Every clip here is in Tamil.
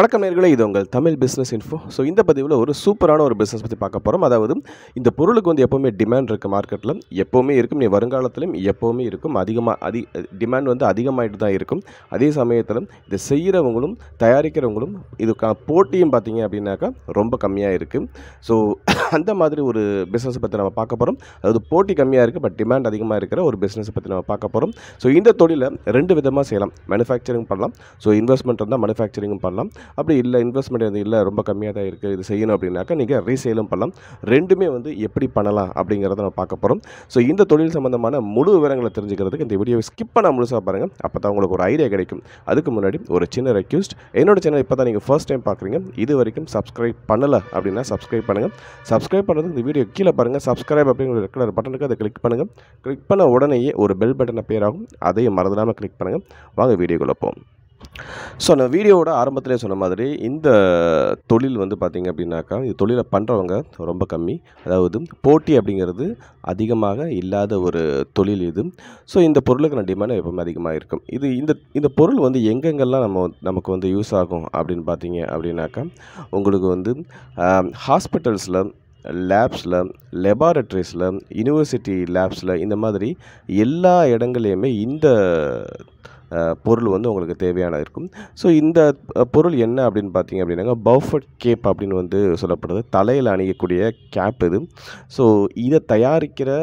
வணக்கம் நேர்களே இது உங்கள் தமிழ் பிஸ்னஸ் இன்ஃபோ ஸோ இந்த பதிவில் ஒரு சூப்பரான ஒரு பிஸ்னஸ் பற்றி பார்க்க போகிறோம் அதாவது இந்த பொருளுக்கு வந்து எப்போவுமே டிமாண்ட் இருக்குது மார்க்கெட்டில் எப்போவுமே இருக்கும் நீ வருங்காலத்திலும் எப்போவுமே இருக்கும் அதிகமாக அதி டிமாண்ட் வந்து அதிகமாகிட்டு தான் இருக்கும் அதே சமயத்தில் இதை செய்கிறவங்களும் தயாரிக்கிறவங்களும் இதுக்கான போட்டியும் பார்த்தீங்க அப்படின்னாக்கா ரொம்ப கம்மியாக இருக்குது ஸோ அந்த மாதிரி ஒரு பிஸ்னஸ் பற்றி நம்ம பார்க்க போகிறோம் அதாவது போட்டி கம்மியாக இருக்குது பட் டிமாண்ட் அதிகமாக இருக்கிற ஒரு பிஸ்னஸ் பற்றி நம்ம பார்க்க போகிறோம் ஸோ இந்த தொழிலை ரெண்டு விதமாக செய்யலாம் மேனுஃபேக்சரிங் பண்ணலாம் ஸோ இன்வெஸ்ட்மெண்ட் இருந்தால் மேனுஃபேக்சரிங்கும் பண்ணலாம் அப்படி இல்லை இன்வெஸ்ட்மெண்ட் எதுவும் இல்லை ரொம்ப கம்மியாக தான் இருக்குது இது செய்யணும் அப்படின்னாக்கா நீங்கள் ரீசேலும் பண்ணலாம் ரெண்டுமே வந்து எப்படி பண்ணலாம் அப்படிங்கிறத நம்ம பார்க்க போகிறோம் ஸோ இந்த தொழில் சம்மந்தமான முழு விவரங்களை தெரிஞ்சுக்கிறதுக்கு இந்த வீடியோவை ஸ்கிப் பண்ண முழுசாக பாருங்கள் அப்போ தான் உங்களுக்கு ஒரு ஐடியா கிடைக்கும் அதுக்கு முன்னாடி ஒரு சின்ன ரெக்யூஸ்ட் என்னோட சேனல் இப்போ தான் நீங்கள் ஃபர்ஸ்ட் டைம் பார்க்குறீங்க இது வரைக்கும் சப்ஸ்கிரைப் பண்ணலை அப்படின்னா சப்ஸ்கிரைப் பண்ணுங்கள் சப்ஸ்கிரைப் பண்ணுறதுக்கு இந்த வீடியோ கீழே பாருங்கள் சப்ஸ்கிரைப் அப்படிங்கிற ரெக்கலர் பட்டன் இருக்குது அதை கிளிக் பண்ணுங்கள் கிளிக் பண்ண உடனேயே ஒரு பெல் பட்டனை பேராகும் அதையும் மறந்துடாமல் கிளிக் பண்ணுங்கள் வாங்க வீடியோக்குள்ளே போவோம் ஸோ நான் வீடியோவோட ஆரம்பத்திலே சொன்ன மாதிரி இந்த தொழில் வந்து பார்த்திங்க அப்படின்னாக்கா இது தொழிலை பண்ணுறவங்க ரொம்ப கம்மி அதாவது போட்டி அப்படிங்கிறது அதிகமாக இல்லாத ஒரு தொழில் இது ஸோ இந்த பொருளுக்கான டிமாண்ட் எப்பவுமே அதிகமாக இருக்கும் இது இந்த இந்த பொருள் வந்து எங்கெங்கெல்லாம் நம்ம நமக்கு வந்து யூஸ் ஆகும் அப்படின்னு பார்த்தீங்க அப்படின்னாக்கா உங்களுக்கு வந்து ஹாஸ்பிட்டல்ஸில் லேப்ஸில் லெபார்ட்ரிஸில் யூனிவர்சிட்டி லேப்ஸில் இந்த மாதிரி எல்லா இடங்கள்லையுமே இந்த அஹ், பொருள் வந்து உங்களுக்கு தேவையான இருக்கும் ஸோ இந்த அஹ், பொருள் என்ன அப்படின்னு பார்த்தீங்க அப்படின்னாங்க பஃபட் கேப் அப்படின்னு வந்து சொல்லப்படுது தலையில் அணியக்கூடிய கேப் இது ஸோ இதை தயாரிக்கிற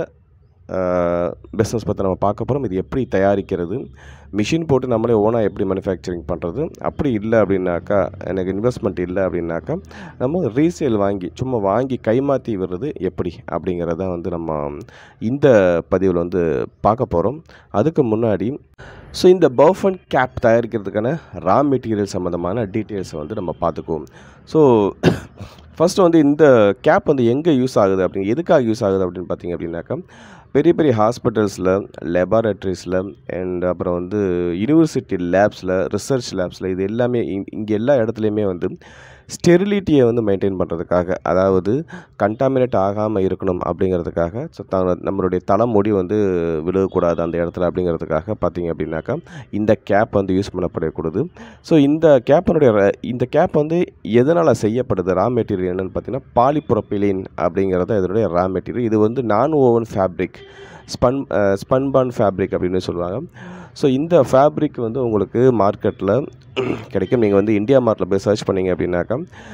பிஸ்னஸ் பற்றி நம்ம பார்க்க போகிறோம் இது எப்படி தயாரிக்கிறது மிஷின் போட்டு நம்மளே ஓனாக எப்படி மேனுஃபேக்சரிங் பண்ணுறது அப்படி இல்லை அப்படின்னாக்கா எனக்கு இன்வெஸ்ட்மெண்ட் இல்லை அப்படின்னாக்கா நம்ம ரீசேல் வாங்கி சும்மா வாங்கி கைமாற்றி விடுறது எப்படி அப்படிங்கிறத வந்து நம்ம இந்த பதிவில் வந்து பார்க்க போகிறோம் அதுக்கு முன்னாடி ஸோ இந்த பர்ஃபன் கேப் தயாரிக்கிறதுக்கான ரா மெட்டீரியல் சம்மந்தமான டீட்டெயில்ஸை வந்து நம்ம பார்த்துக்குவோம் ஸோ ஃபஸ்ட்டு வந்து இந்த கேப் வந்து எங்கே யூஸ் ஆகுது அப்படின்னு எதுக்காக யூஸ் ஆகுது அப்படின்னு பார்த்தீங்க அப்படின்னாக்கா பெரிய பெரிய ஹாஸ்பிட்டல்ஸில் லெபார்ட்ரிஸில் அண்ட் அப்புறம் வந்து யூனிவர்சிட்டி லேப்ஸில் ரிசர்ச் லேப்ஸில் இது எல்லாமே இங்கே எல்லா இடத்துலையுமே வந்து ஸ்டெரிலிட்டியை வந்து மெயின்டைன் பண்ணுறதுக்காக அதாவது கண்டாமினேட் ஆகாமல் இருக்கணும் அப்படிங்கிறதுக்காக ஸோ த நம்மளுடைய தலைமுடி வந்து விழுகக்கூடாது அந்த இடத்துல அப்படிங்கிறதுக்காக பார்த்தீங்க அப்படின்னாக்கா இந்த கேப் வந்து யூஸ் பண்ணப்படக்கூடாது ஸோ இந்த கேப்பினுடைய ர- இந்த கேப் வந்து எதனால் செய்யப்படுது ரா மெட்டீரியல் என்னென்னு பார்த்தீங்கன்னா பாலிபுரப்பிலின் அப்படிங்கிறது இதனுடைய ரா மெட்டீரியல் இது வந்து non woven fabric spun spunbond fabric அப்படின்னு சொல்லுவாங்க ஸோ இந்த ஃபேப்ரிக் வந்து உங்களுக்கு மார்க்கெட்டில் கிடைக்கும் நீங்கள் வந்து இந்தியா மார்ட்டில் போய் சர்ச் பண்ணீங்க அப்படின்னாக்கா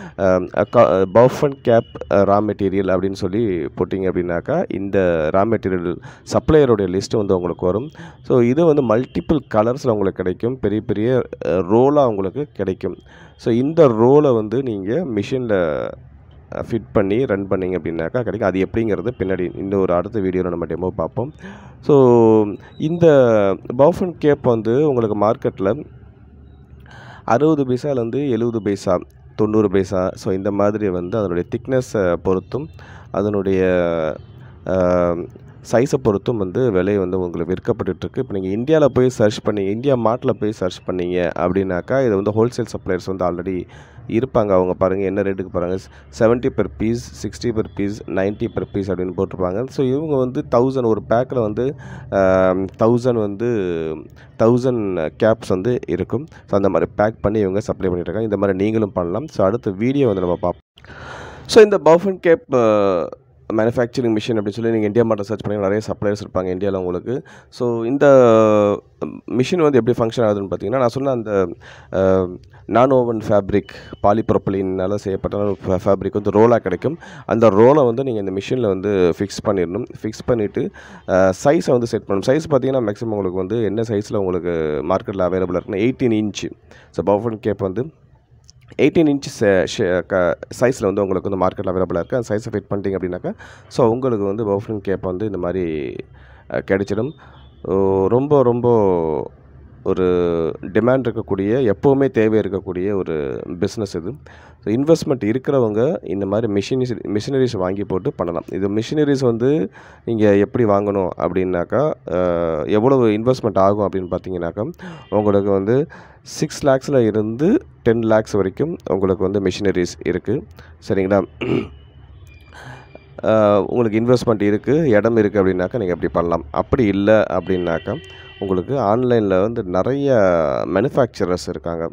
பஃபன் கேப் ரா மெட்டீரியல் அப்படின்னு சொல்லி போட்டிங்க அப்படின்னாக்கா இந்த ரா மெட்டீரியல் சப்ளையருடைய லிஸ்ட்டு வந்து உங்களுக்கு வரும் ஸோ இது வந்து மல்டிபிள் கலர்ஸில் உங்களுக்கு கிடைக்கும் பெரிய பெரிய ரோலாக உங்களுக்கு கிடைக்கும் ஸோ இந்த ரோலை வந்து நீங்கள் மிஷினில் ஃபிட் பண்ணி ரன் பண்ணீங்க அப்படின்னாக்கா கிடைக்கும் அது எப்படிங்கிறது பின்னாடி இந்த ஒரு அடுத்த வீடியோவில் நம்ம டெமோ பார்ப்போம் ஸோ இந்த பஃபன் கேப் வந்து உங்களுக்கு மார்க்கெட்டில் அறுபது பைசாலேருந்து எழுபது பைசா தொண்ணூறு பைசா ஸோ இந்த மாதிரி வந்து அதனுடைய திக்னஸை பொறுத்தும் அதனுடைய சைஸை பொறுத்தும் வந்து விலை வந்து உங்களுக்கு விற்கப்பட்டுருக்கு இப்போ நீங்கள் இந்தியாவில் போய் சர்ச் பண்ணி இந்தியா மார்ட்டில் போய் சர்ச் பண்ணீங்க அப்படின்னாக்கா இது வந்து ஹோல்சேல் சப்ளையர்ஸ் வந்து ஆல்ரெடி இருப்பாங்க அவங்க பாருங்கள் என்ன ரேட்டுக்கு பாருங்கள் seventy per piece sixty per piece 90 per piece அப்படின்னு போட்டிருப்பாங்க ஸோ இவங்க வந்து தௌசண்ட் ஒரு பேக்கில் வந்து தௌசண்ட் வந்து தௌசண்ட் கேப்ஸ் வந்து இருக்கும் ஸோ அந்த மாதிரி பேக் பண்ணி இவங்க சப்ளை பண்ணிட்டு இருக்காங்க இந்த மாதிரி நீங்களும் பண்ணலாம் ஸோ அடுத்த வீடியோ வந்து நம்ம பார்ப்போம் ஸோ இந்த பஃபன் கேப் மேனுஃபேக்சரிங் மிஷின் அப்படின்னு சொல்லி நீங்கள் இந்தியா மார்ட்டில் சர்ச் பண்ணி நிறைய சப்ளையர்ஸ் இருப்பாங்க இந்தியாவில் உங்களுக்கு ஸோ இந்த மிஷின் வந்து எப்படி ஃபங்க்ஷன் ஆகுதுன்னு பார்த்தீங்கன்னா நான் சொன்ன அந்த நான் ஓவன் ஃபேப்ரிக் பாலிப்ரொப்பலினால் செய்யப்பட்ட ஃபேப்ரிக் வந்து ரோலாக கிடைக்கும் அந்த ரோலை வந்து நீங்கள் இந்த மிஷினில் வந்து ஃபிக்ஸ் பண்ணிடணும் ஃபிக்ஸ் பண்ணிவிட்டு சைஸை வந்து செட் பண்ணணும் சைஸ் பார்த்தீங்கன்னா மேக்ஸிமம் உங்களுக்கு வந்து என்ன சைஸில் உங்களுக்கு மார்க்கெட்டில் அவைலபிளாக இருக்குன்னா eighteen inch so bouffant cap வந்து எயிட்டீன் இன்ச் சைஸில் வந்து உங்களுக்கு வந்து மார்க்கெட்டில் அவைலபிளாக இருக்குது அந்த சைஸை ஃபிட் பண்ணிட்டீங்க அப்படின்னாக்கா ஸோ உங்களுக்கு வந்து பஃபன் கேப் வந்து இந்த மாதிரி அஹ், கிடைச்சிடும் ஓ, ரொம்ப ரொம்ப ஒரு டிமாண்ட் இருக்கக்கூடிய எப்போவுமே தேவை இருக்கக்கூடிய ஒரு பிஸ்னஸ் இது ஸோ இன்வெஸ்ட்மெண்ட் இருக்கிறவங்க இந்த மாதிரி மிஷினிஸ் மிஷினரிஸ் வாங்கி போட்டு பண்ணலாம் இது மிஷினரிஸ் வந்து நீங்கள் எப்படி வாங்கணும் அப்படின்னாக்கா அஹ், எவ்வளவு இன்வெஸ்ட்மெண்ட் ஆகும் அப்படின்னு பார்த்தீங்கன்னாக்கா உங்களுக்கு வந்து சிக்ஸ் லேக்ஸில் இருந்து டென் லேக்ஸ் வரைக்கும் உங்களுக்கு வந்து மிஷினரிஸ் இருக்குது சரிங்களா அஹ், உங்களுக்கு இன்வெஸ்ட்மெண்ட் இருக்குது இடம் இருக்குது அப்படின்னாக்கா நீங்கள் எப்படி பண்ணலாம் அப்படி இல்லை அப்படின்னாக்கா உங்களுக்கு ஆன்லைனில் வந்து நிறைய மேனுஃபேக்சரர்ஸ் இருக்காங்க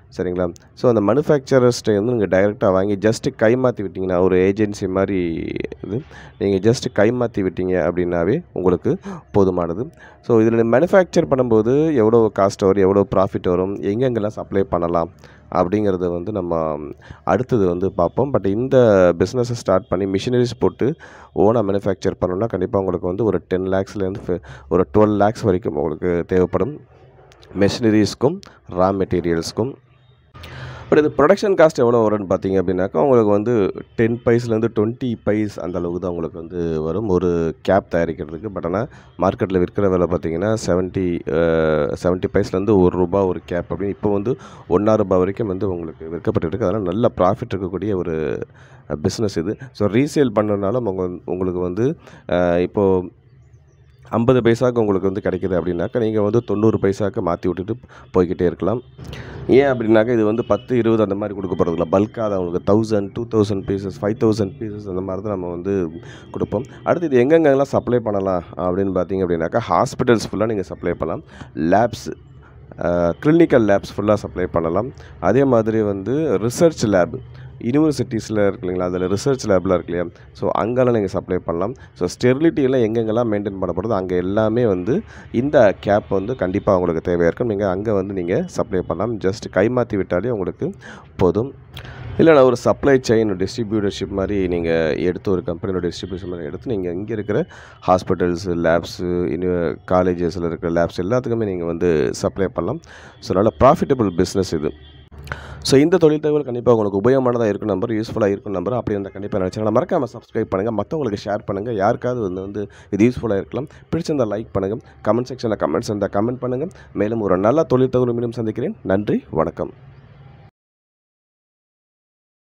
சரிங்களா ஸோ அந்த மேனுஃபேக்சரர்ஸ்ட்டை வந்து நீங்கள் டைரெக்டாக வாங்கி ஜஸ்ட்டு கை மாற்றி விட்டிங்கன்னா ஒரு ஏஜென்சி மாதிரி இது நீங்கள் ஜஸ்ட்டு கை மாற்றி விட்டீங்க அப்படின்னாவே உங்களுக்கு போதுமானது ஸோ இதில் மேனுஃபேக்சர் பண்ணும்போது எவ்வளோ காஸ்ட் வரும் எவ்வளோ ப்ராஃபிட் வரும் எங்கெங்கெல்லாம் சப்ளை பண்ணலாம் அப்படிங்கிறத வந்து நம்ம அடுத்தது வந்து பார்ப்போம் பட் இந்த பிஸ்னஸை ஸ்டார்ட் பண்ணி மிஷினரிஸ் போட்டு ஓனாக மேனுஃபேக்சர் பண்ணணும்னா கண்டிப்பாக உங்களுக்கு வந்து ஒரு டென் லேக்ஸ்லேருந்து ஒரு டுவெல் லேக்ஸ் வரைக்கும் உங்களுக்கு தேவைப்படும் மெஷினரிஸ்க்கும் ரா மெட்டீரியல்ஸ்க்கும் பட் இது ப்ரொடக்ஷன் காஸ்ட் எவ்வளோ வரும்னு பார்த்தீங்க அப்படின்னாக்கா உங்களுக்கு வந்து டென் பைஸ்லேருந்து டுவெண்ட்டி பைஸ் அந்த அளவுக்கு தான் உங்களுக்கு வந்து வரும் ஒரு கேப் தயாரிக்கிறதுக்கு பட் ஆனால் மார்க்கெட்டில் விற்கிற விலை பார்த்தீங்கன்னா செவன்ட்டி செவன்ட்டி பைஸ்லேருந்து ஒரு ரூபா ஒரு கேப் அப்படின்னு இப்போ வந்து ஒன்றா ரூபாய் வரைக்கும் வந்து உங்களுக்கு விற்கப்பட்டு இருக்கு அதனால் நல்ல ப்ராஃபிட் இருக்கக்கூடிய ஒரு பிஸ்னஸ் இது ஸோ ரீசேல் பண்ணுறதுனால உங்க உங்களுக்கு வந்து அஹ், இப்போது ஐம்பது பைசாவுக்கு உங்களுக்கு வந்து கிடைக்குது அப்படின்னாக்கா நீங்கள் வந்து தொண்ணூறு பைசாவுக்கு மாற்றி விட்டுட்டு போய்கிட்டே இருக்கலாம் ஏன் அப்படின்னாக்கா இது வந்து பத்து இருபது அந்த மாதிரி கொடுக்க போகிறதில்ல பல்காக தான் உங்களுக்கு thousand two thousand pieces five thousand pieces அந்த மாதிரி தான் நம்ம வந்து கொடுப்போம் அடுத்து இது எங்கெங்கெல்லாம் சப்ளை பண்ணலாம் அப்படின்னு பார்த்தீங்க அப்படின்னாக்கா ஹாஸ்பிட்டல்ஸ் ஃபுல்லாக நீங்கள் சப்ளை பண்ணலாம் லேப்ஸ் கிளினிக்கல் லேப்ஸ் ஃபுல்லாக சப்ளை பண்ணலாம் அதே மாதிரி வந்து ரிசர்ச் லேப் யூனிவர்சிட்டிஸில் இருக்கு இல்லைங்களா அதில் ரிசர்ச் லேப்லாம் இருக்கு இல்லையா ஸோ அங்கெல்லாம் நீங்கள் சப்ளை பண்ணலாம் ஸோ ஸ்டெரிலிட்டி எல்லாம் எங்கெங்கெல்லாம் மெயின்டைன் பண்ணப்படுதோ அங்கே எல்லாமே வந்து இந்த கேப் வந்து கண்டிப்பாக உங்களுக்கு தேவையாக இருக்கும் நீங்கள் அங்கே வந்து நீங்கள் சப்ளை பண்ணலாம் ஜஸ்ட் கை மாற்றி விட்டாலே உங்களுக்கு போதும் இல்லைனா ஒரு சப்ளை செயின் டிஸ்ட்ரிபியூட்டர்ஷிப் மாதிரி நீங்கள் எடுத்து ஒரு கம்பெனியோட டிஸ்ட்ரிபியூஷன் மாதிரி எடுத்து நீங்கள் இங்கே இருக்கிற ஹாஸ்பிட்டல்ஸு லேப்ஸு இன்னும் காலேஜஸில் இருக்கிற லேப்ஸ் எல்லாத்துக்குமே நீங்கள் வந்து சப்ளை பண்ணலாம் ஸோ நல்ல ப்ராஃபிட்டபிள் பிஸ்னஸ் இது ஸோ இந்த தொழில் தகவல் கண்டிப்பாக உங்களுக்கு உபயோகமானதாக இருக்கும் நம்பர் யூஸ்ஃபுல்லாக இருக்கும் நம்பர் அப்படி அந்த கண்டிப்பாக நினச்சிங்கன்னா மறக்காமல் சப்ஸ்கிரைப் பண்ணுங்கள் மற்றவங்களுக்கு ஷேர் பண்ணுங்கள் யாருக்காவது வந்து வந்து இது யூஸ்ஃபுல்லாக இருக்கலாம் பிடிச்சிருந்தால் லைக் பண்ணுங்கள் கமெண்ட் செக்ஷனில் கமெண்ட்ஸ் இருந்தால் கமெண்ட் பண்ணுங்கள் மேலும் ஒரு நல்ல தொழில் தகவல் மீண்டும் சந்திக்கிறேன் நன்றி வணக்கம்